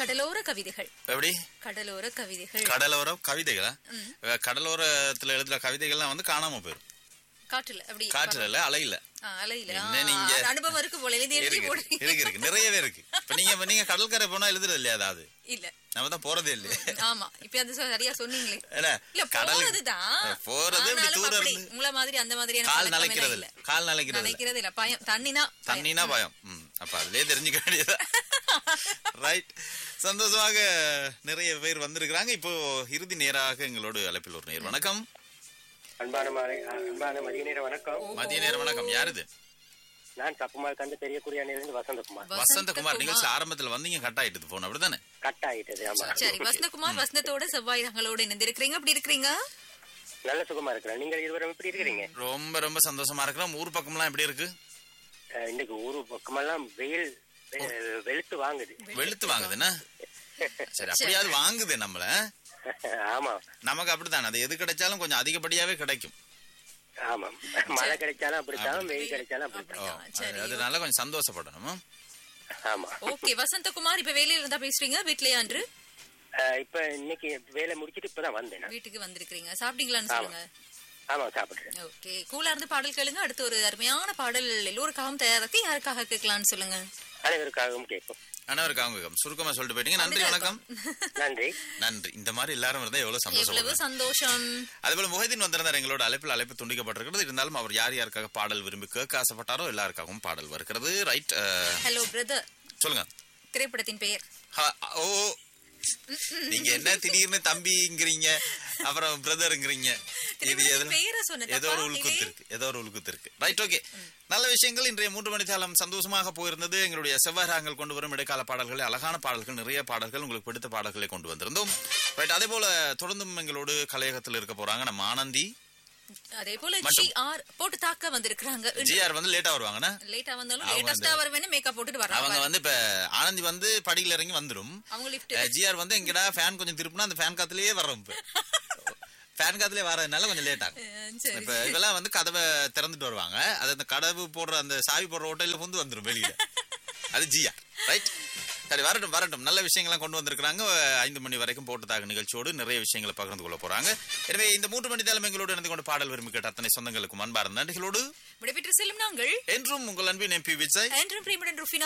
கடலோர கவிதைகள் எப்படி கடலோர கவிதைகள் கடலோர கவிதைகளா அஹ் கடலோரத்துல எழுதுற கவிதைகள்லாம் வந்து காணாம போயிடும் காற்றுல அப்படி காற்றுல இல்ல அலையில ஆ, அலையில ஆ, என்ன நீங்க? அது அனுபவம் இருக்கு போல எழுதி எழுதி இருக்கு போடுறீங்க இருக்கு இருக்கு நிறையவே இருக்கு இப்ப நீங்க இப்ப நீங்க கடற்கரை போனா எழுதுறது இல்லையா அதாவது இல்ல நம்ம தான் போறதே இல்லையே ஆமா இப்ப அது சரியா சொன்னீங்களே என்ன இல்ல கடல் போறதுதான் போறது இப்படி ஆனாலும் தூரம் அப்படி இருந்து உங்கள மாதிரி அந்த மாதிரியான கால் பழக்கம் நனைக்கிறது எல்லாம் இல்ல கால் நனைக்கிறது இல்ல நினைக்கிறது இல்ல பயம் தண்ணினா பயம். தண்ணினா பயம் ம், அப்ப அதுலயே தெரிஞ்சுக்க வேண்டியதா ரைட் சந்தோஷமாக நிறைய பேர் வந்திருக்கிறாங்க இப்போ இறுதி நேராக எங்களோடு அழைப்பில் ஒரு நேர் வணக்கம் அன்பான மாலை அன்பான மதிய நேர வணக்கம் மதிய நேரம் வணக்கம் யாருது நான் தப்புமால் கண்டு பெரிய குடியானிலிருந்து வசந்தகுமார் வசந்தகுமார் நிகழ்ச்சி ஆரம்பத்துல வந்தீங்க கட் ஆயிட்டு போன அப்படிதானே கட் ஆயிட்டது ஆமா சரி வசந்தகுமார் வசந்தத்தோட செவ்வாய் ரங்களோட இணைந்திருக்கிறீங்க அப்படி இருக்கிறீங்க நல்ல சுகமா இருக்கிறேன் நீங்கள் இருவரும் எப்படி இருக்கிறீங்க ரொம்ப ரொம்ப சந்தோஷமா இருக்கிறோம் ஊர் பக்கம்லாம் எப்படி இருக்கு அஹ், இன்னைக்கு ஊரு பக்கமெல்லாம் வெயில் வெ- வெளுத்து வாங்குது வெளுத்து வாங்குதுன்னா சரி அப்படியாவது வாங்குது நம்மள ஆமா நமக்கு அப்படித்தானே அது எது கிடைச்சாலும் கொஞ்சம் அதிகப்படியாவே கிடைக்கும் ஆமா மழை கிடைச்சாலும் அப்படித்தான் வெயில் கிடைச்சாலும் அப்படித்தான் ஓ, அது- அதனால கொஞ்சம் சந்தோஷப்படணும் ம். ஆமா ஓகே வசந்தகுமார் இப்ப வேலையில இருந்தா பேசுறீங்க வீட்லயா அன்று அஹ், இப்ப இன்னைக்கு வேலை முடிச்சிட்டு இப்பதான் வந்தேன் நான். வீட்டுக்கு வந்திருக்கிறீங்க சாப்பிட்டீங்களான்னு சொல்லுங்க ஆமா சாப்பிடுறேன் ஓகே கூலா இருந்து பாடல் கேளுங்க அடுத்து ஒரு அருமையான பாடல் எல்லோருக்காகவும் தயாராக்கி யாருக்காக கேட்கலாம்னு சொல்லுங்க அனைவருக்காகவும் கேட்கும் அனைவருக்கு அவங்க சுருக்கமா சொல்லிட்டு போயிட்டீங்க நன்றி வணக்கம் நன்றி நன்றி இந்த மாதிரி எல்லாரும் இருந்தா எவ்வளவு சந்தோஷம் எவ்வளவு சந்தோஷம் அதுபோல முஹைதீன் வந்திருந்தார் எங்களோட அழைப்பில் அழைப்பு துண்டிக்கப்பட்டிருக்கிறது இருந்தாலும் அவர் யார் யாருக்காக பாடல் விரும்பி கேட்க ஆசைப்பட்டாரோ எல்லாருக்காகவும் பாடல் வருகிறது ரைட் ஹலோ பிரதர் சொல்லுங்க திரைப்படத்தின் பெயர் ஹ, ஓ நீங்க என்ன திடீர்னு தம்பிங்கிறீங்க அப்புறம் பிரதருங்கிறீங்க இது திரைப்படத்தின் எதுல பெயரை சொன்ன ஏதோ ஒரு தப்பா? உள்குத்து இருக்கு ஏதோ ஒரு உள்குத்து இருக்கு ரைட் ஓகே நல்ல விஷயங்கள் இன்றைய மூன்று மணி காலம் சந்தோஷமாக போயிருந்தது எங்களுடைய செவ்வாய் ராகங்கள் கொண்டு வரும் இடைக்கால பாடல்கள் அழகான பாடல்கள் நிறைய பாடல்கள் உங்களுக்கு பிடித்த பாடல்களை கொண்டு வந்திருந்தோம் ரைட் அதே போல தொடர்ந்தும் எங்களோடு கலையகத்தில் இருக்க போறாங்க நம்ம ஆனந்தி அதே போல ஜி ஆர் போட்டு தாக்க வந்திருக்கிறாங்க ஜிஆர் வந்து லேட்டா வருவாங்கண்ணா லேட்டா வந்தாலும் அவங்க லேட்டஸ்டா வருவேன்னு மேக்கப் போட்டுட்டு அவங்க வர்றாங்க வந்து இப்ப ஆனந்தி வந்து படியில இறங்கி வந்துரும் அவங்க லிஃப்ட் ஜிஆர் வந்து எங்கடா ஃபேன் கொஞ்சம் திருப்பினா அந்த ஃபேன் காத்துலயே வர்றோம் இப்ப ஃபேன் காத்துலயே வரதுனால கொஞ்சம் லேட் ஆகும் சரி இப்ப இதெல்லாம் வந்து கதவை திறந்துட்டு வருவாங்க அது அந்த கதவு போடுற அந்த சாவி போடுற ஹோட்டல்ல வந்து வந்துரும் வெளியில அது ஜியா ரைட் சரி வரட்டும் வரட்டும் நல்ல விஷயங்கள்லாம் கொண்டு வந்திருக்காங்க ஐந்து மணி வரைக்கும் போட்டதாக நிகழ்ச்சியோடு நிறைய விஷயங்களை பகிர்ந்து கொள்ள போறாங்க எனவே இந்த மூன்று மணி நேரம் எங்களோடு இணைந்து கொண்டு பாடல் விரும்பி கேட்ட அத்தனை சொந்தங்களுக்கும் அன்பார்ந்த நன்றிகளோடு விடைபெற்று செல்லும் நாங்கள் என்றும் உங்கள் அன்பின் எம்பி விஜய் என்றும் பிரேமுடன் ருஃபினா